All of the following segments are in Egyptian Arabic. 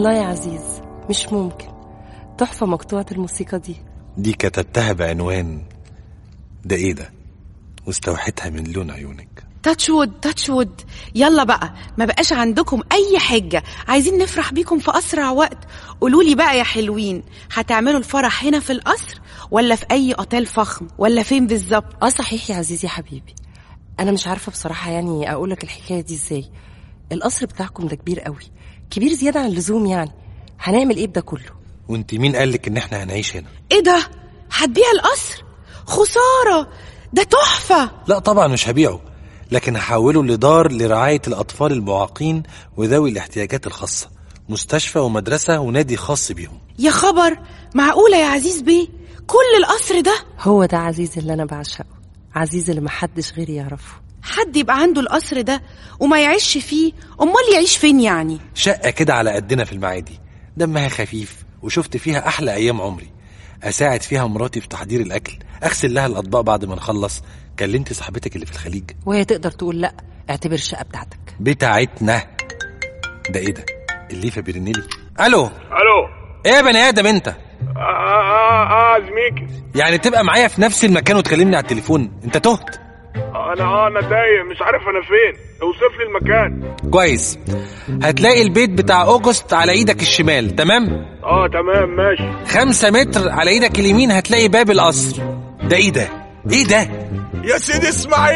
الله يا عزيز مش ممكن تحفة مقطوعة الموسيقى دي دي كتبتها بعنوان ده ايه ده واستوحيتها من لون عيونك تاتش وود تاتش وود يلا بقى ما بقاش عندكم اي حجه عايزين نفرح بيكم في اسرع وقت قولوا لي بقى يا حلوين هتعملوا الفرح هنا في القصر ولا في اي اوتيل فخم ولا فين بالظبط اه صحيح يا عزيزي يا حبيبي انا مش عارفة بصراحة يعني اقولك الحكاية دي ازاي القصر بتاعكم ده كبير قوي كبير زيادة عن اللزوم يعني هنعمل ايه بده كله وانت مين قالك ان احنا هنعيش هنا ايه ده هتبيع القصر خساره ده تحفه لا طبعا مش هبيعه لكن هحوله لدار لرعاية الأطفال المعاقين وذوي الاحتياجات الخاصة مستشفى ومدرسة ونادي خاص بيهم يا خبر معقوله يا عزيز بيه كل القصر ده هو ده عزيز اللي انا بعشقه عزيز اللي محدش غيري يعرفه حد يبقى عنده القصر ده وما يعيش فيه امال يعيش فين يعني شقة كده على قدنا في المعادي دمها خفيف وشفت فيها أحلى أيام عمري أساعد فيها مراتي في تحضير الأكل أغسل لها الأطباق بعد ما نخلص كلمتي صاحبتك اللي في الخليج وهي تقدر تقول لا اعتبر الشقة بتاعتك بتاعتنا ده ايه ده الليفه بيرنلي الو الو ايه يا بني ادم انت اه اه اه زميكي يعني تبقى معايا في نفس المكان وتكلمني على التليفون انت تهت انا اه انا تايه مش عارف انا فين اوصف لي المكان كويس هتلاقي البيت بتاع اوجست على ايدك الشمال تمام اه تمام ماشي خمسة متر على ايدك اليمين هتلاقي باب القصر ده ايه ده ايه ده يا سيدي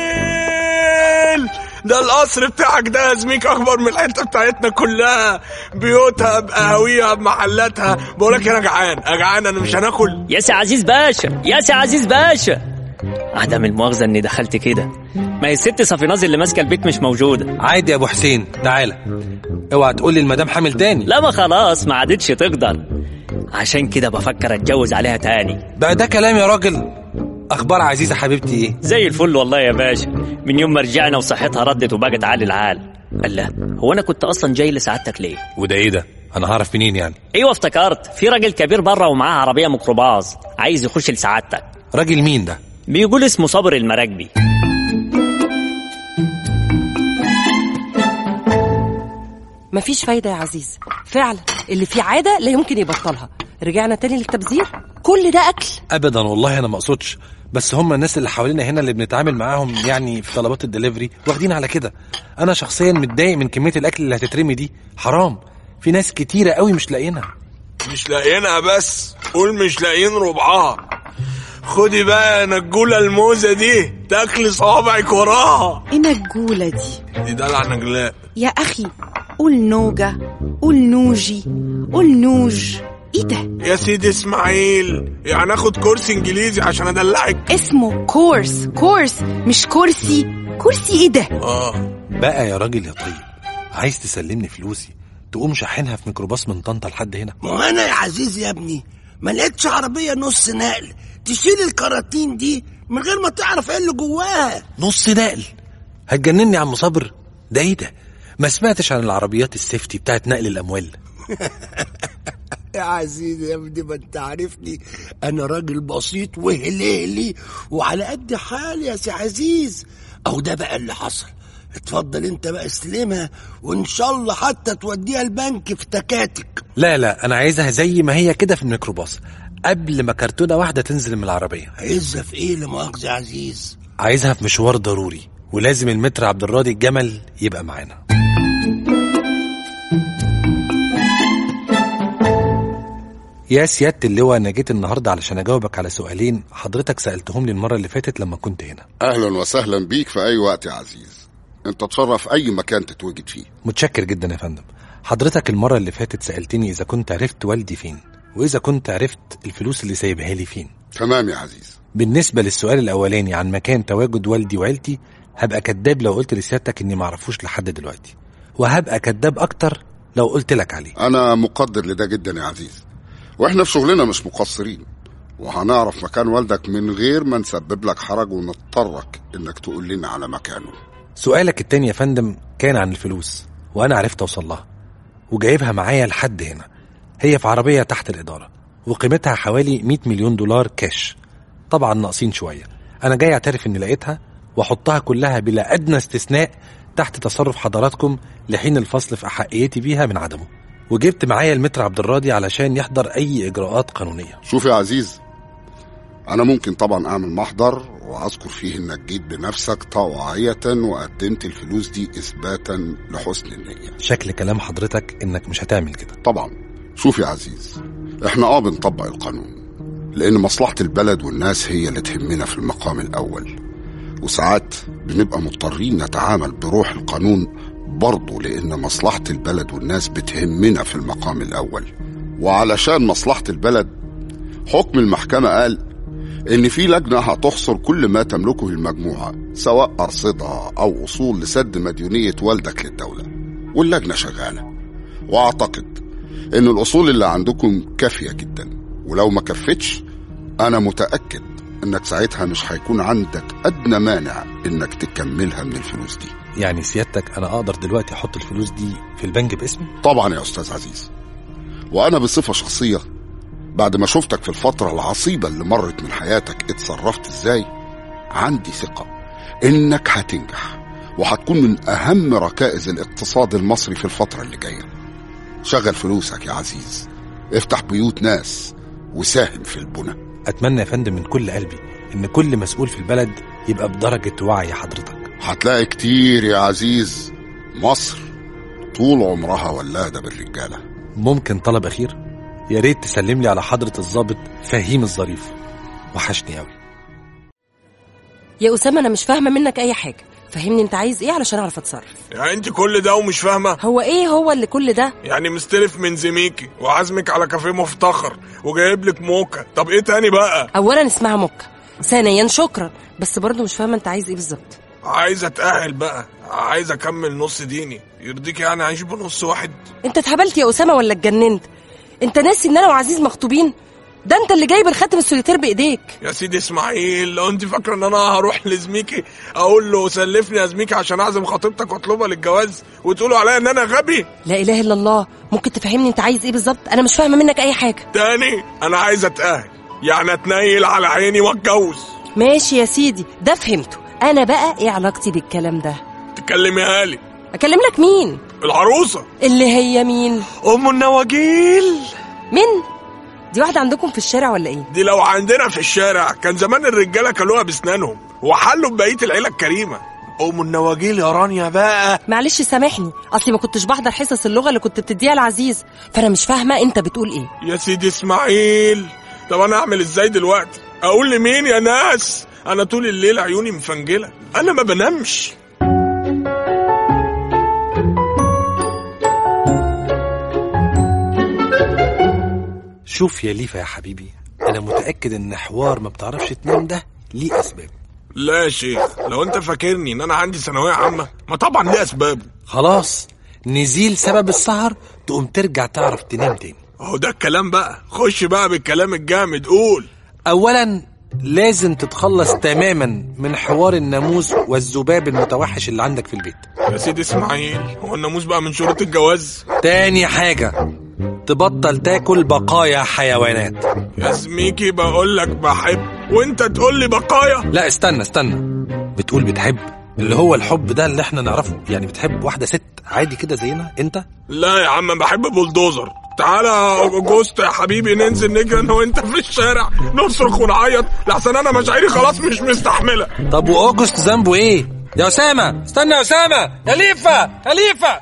اسماعيل ده القصر بتاعك ده يا زميك اكبر من الحته بتاعتنا كلها بيوتها بقهاويها بمحلاتها بقول لك انا جعان انا جعان انا مش هناكل يا سي عزيز باشا يا سي عزيز باشا عدم المؤاخذة اني دخلت كده ما هي الست صفيناز اللي ماسكة البيت مش موجودة عادي يا ابو حسين تعالى اوعى تقول لي المدام حامل تاني لا ما خلاص ما عادتش تقدر عشان كده بفكر اتجوز عليها تاني بقى ده كلام يا راجل اخبار عزيزه حبيبتي ايه زي الفل والله يا باشا من يوم ما رجعنا وصحتها ردت وبقت عالي العال الله هو انا كنت اصلا جاي لسعادتك ليه وده ايه ده انا هعرف منين يعني ايوه افتكرت في راجل كبير بره ومعاه عربيه ميكروباص عايز يخش لسعادتك راجل مين ده بيقول اسمه صابر المراكبي مفيش فايدة يا عزيز فعلا اللي فيه عادة لا يمكن يبطلها رجعنا تاني للتبذير كل ده أكل ابدا والله انا ما اقصدش بس هم الناس اللي حوالينا هنا اللي بنتعامل معاهم يعني في طلبات الدليفري واخدين على كده انا شخصيا متضايق من كميه الاكل اللي هتترمي دي حرام في ناس كتيره قوي مش لاقيينها مش لاقيينها بس قول مش لاقيين ربعها خدي بقى يا نجولة الموزة دي تاكلي صوابعك وراها ايه النجوله دي دي دلع نجلاء يا اخي قول نوجة قول نوجي قول نوج ايه ده يا سيدي اسماعيل يعني اخد كورس انجليزي عشان ادلعك اسمه كورس كورس مش كرسي كرسي ايه ده اه بقى يا راجل يا طيب عايز تسلمني فلوسي تقوم شاحنها في ميكروباص من طنطا لحد هنا ما هو انا يا عزيز يا ابني ما لقيتش عربيه نص نقل تشيل الكراتين دي من غير ما تعرف ايه اللي جواها نص نقل هتجنني يا عم صابر ده ايه ده ما سمعتش عن العربيات السيفتي بتاعت نقل الاموال يا عزيز يا ابني ما انت عارفني انا راجل بسيط وهليلي وعلى قد حالي يا سي عزيز اهو ده بقى اللي حصل اتفضل انت بقى استلمها وان شاء الله حتى توديها البنك في تكاتك لا لا انا عايزها زي ما هي كده في الميكروباص قبل ما كرتونه واحده تنزل من العربيه عزة في ايه لمؤاخذة يا عزيز عايزها في مشوار ضروري ولازم المتر عبد الراضي الجمل يبقى معانا يا سيادة اللواء أنا جيت النهاردة علشان أجاوبك على سؤالين حضرتك سألتهم لي المرة اللي فاتت لما كنت هنا اهلا وسهلا بيك في اي وقت يا عزيز انت تشرف اي مكان تتواجد فيه متشكر جدا يا فندم حضرتك المرة اللي فاتت سألتني إذا كنت عرفت والدي فين وإذا كنت عرفت الفلوس اللي سايبها لي فين تمام يا عزيز بالنسبة للسؤال الأولاني عن مكان تواجد والدي وعيلتي هبقى كداب لو قلت لسيادتك إني معرفوش لحد دلوقتي وهبقى كداب أكتر لو قلت لك عليه انا مقدر لده جدا يا عزيز واحنا في شغلنا مش مقصرين وهنعرف مكان والدك من غير ما نسبب لك حرج ونضطرك انك تقول لنا على مكانه سؤالك التاني يا فندم كان عن الفلوس وأنا عرفت أوصل لها وجايبها معايا لحد هنا هي في عربية تحت الإدارة وقيمتها حوالي 100 مليون دولار كاش طبعا ناقصين شوية أنا جاي أعترف إني لقيتها وأحطها كلها بلا أدنى استثناء تحت تصرف حضراتكم لحين الفصل في أحقيتي بيها من عدمه وجبت معايا المتر عبد الراضي علشان يحضر اي اجراءات قانونيه شوف يا عزيز انا ممكن طبعا اعمل محضر واذكر فيه انك جيت بنفسك طوعية وقدمت الفلوس دي اثباتا لحسن النية شكل كلام حضرتك انك مش هتعمل كده طبعا شوف يا عزيز احنا اه بنطبق القانون لان مصلحة البلد والناس هي اللي تهمنا في المقام الاول وساعات بنبقى مضطرين نتعامل بروح القانون برضه لان مصلحة البلد والناس بتهمنا في المقام الاول وعلشان مصلحة البلد حكم المحكمة قال إن في لجنة هتحصر كل ما تملكه المجموعة سواء أرصدة أو أصول لسد مديونية والدك للدولة واللجنة شغالة وأعتقد إن الأصول اللي عندكم كافية جدا ولو ما كفتش أنا متأكد إنك ساعتها مش هيكون عندك أدنى مانع إنك تكملها من الفلوس دي يعني سيادتك انا اقدر دلوقتي احط الفلوس دي في البنك باسمي طبعا يا أستاذ عزيز وأنا بصفة شخصية بعد ما شفتك في الفترة العصيبة اللي مرت من حياتك اتصرفت ازاي عندي ثقة انك هتنجح وهتكون من اهم ركائز الاقتصاد المصري في الفترة اللي جاية شغل فلوسك يا عزيز افتح بيوت ناس وساهم في البنى اتمنى يا فندم من كل قلبي ان كل مسؤول في البلد يبقى بدرجه وعي حضرتك هتلاقي كتير يا عزيز مصر طول عمرها ولادة بالرجالة ممكن طلب اخير يا ريت تسلم لي على حضره الضابط فهيم الظريف وحشني قوي يا اسامه انا مش فاهمه منك اي حاجه فهمني انت عايز ايه علشان اعرف اتصرف يعني انت كل ده ومش فاهمه هو ايه هو اللي كل ده يعني مستلف من زميكي وعازمك على كافيه مفتخر وجايب لك موكا طب ايه تاني بقى اولا اسمها موكا ثانيا شكرا بس برضه مش فاهمه انت عايز ايه بالظبط عايز اتأهل بقى عايز اكمل نص ديني يرضيك يعني اعيش بنص واحد انت اتهبلت يا اسامه ولا اتجننت انت ناسي ان انا وعزيز مخطوبين ده انت اللي جايب الخاتم السوليتير بايديك يا سيدي اسماعيل لو انت فاكره ان انا هروح لزميكي اقول له سلفني يا زميكي عشان اعزم خطيبتك واطلبها للجواز وتقولوا عليا ان انا غبي لا اله الا الله ممكن تفهمني انت عايز ايه بالظبط انا مش فاهمه منك اي حاجه تاني انا عايز اتأهل يعني اتنيل على عيني واتجوز ماشي يا سيدي ده فهمته انا بقى ايه علاقتي بالكلام ده تكلميها لي اكلم لك مين العروسه اللي هي مين ام النواجيل مين دي واحده عندكم في الشارع ولا ايه دي لو عندنا في الشارع كان زمان الرجاله كلوها باسنانهم وحلوا ببقيه العيله الكريمه ام النواجيل يا رانيا بقى معلش سامحني اصلي ما كنتش بحضر حصص اللغه اللي كنت بتديها لعزيز فانا مش فاهمه انت بتقول ايه يا سيدي اسماعيل طب انا اعمل ازاي دلوقتي اقول لمين يا ناس انا طول الليل عيوني مفنجله انا ما بنامش شوف يا ليفا يا حبيبي انا متاكد ان حوار ما بتعرفش تنام ده ليه اسباب لا يا شيخ لو انت فاكرني ان انا عندي ثانويه عامه ما طبعا ليه اسباب خلاص نزيل سبب السهر تقوم ترجع تعرف تنام تاني اهو ده الكلام بقى خش بقى بالكلام الجامد قول اولا لازم تتخلص تماما من حوار الناموس والذباب المتوحش اللي عندك في البيت يا سيدي اسماعيل هو الناموس بقى من شروط الجواز تاني حاجة تبطل تاكل بقايا حيوانات يا زميكي بقول لك بحب وانت تقول لي بقايا لا استنى استنى بتقول بتحب اللي هو الحب ده اللي احنا نعرفه يعني بتحب واحدة ست عادي كده زينا انت لا يا عم بحب بولدوزر تعالى جوست يا حبيبي ننزل نجري انا وانت في الشارع نصرخ ونعيط لحسن انا مشاعري خلاص مش مستحمله طب واوجست ذنبه ايه يا اسامة استنى يا اسامة يا ليفا يا ليفا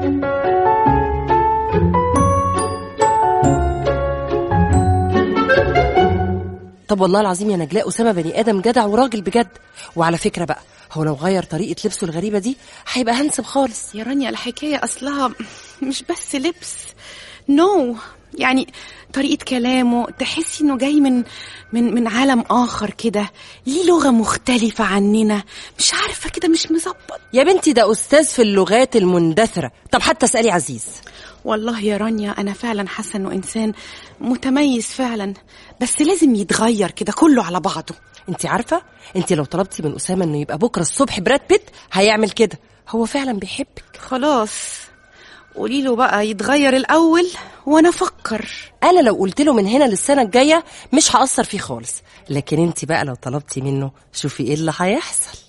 طب والله العظيم يا نجلاء اسامه بني ادم جدع وراجل بجد وعلى فكره بقى هو لو غير طريقه لبسه الغريبه دي هيبقى هنسب خالص يا رانيا الحكاية أصلها مش بس لبس نو no. يعني طريقة كلامه تحسي إنه جاي من من من عالم آخر كده ليه لغة مختلفة عننا مش عارفة كده مش مظبط يا بنتي ده استاذ في اللغات المندثره طب حتى اسالي عزيز والله يا رانيا أنا فعلا حاسة إنه إنسان متميز فعلا بس لازم يتغير كده كله على بعضه انت عارفه انت لو طلبتي من اسامه انه يبقى بكره الصبح براد بيت هيعمل كده هو فعلا بيحبك خلاص قولي له بقى يتغير الأول وأنا أفكر انا لو قلت له من هنا للسنه الجايه مش هاثر فيه خالص لكن انت بقى لو طلبتي منه شوفي ايه اللي هيحصل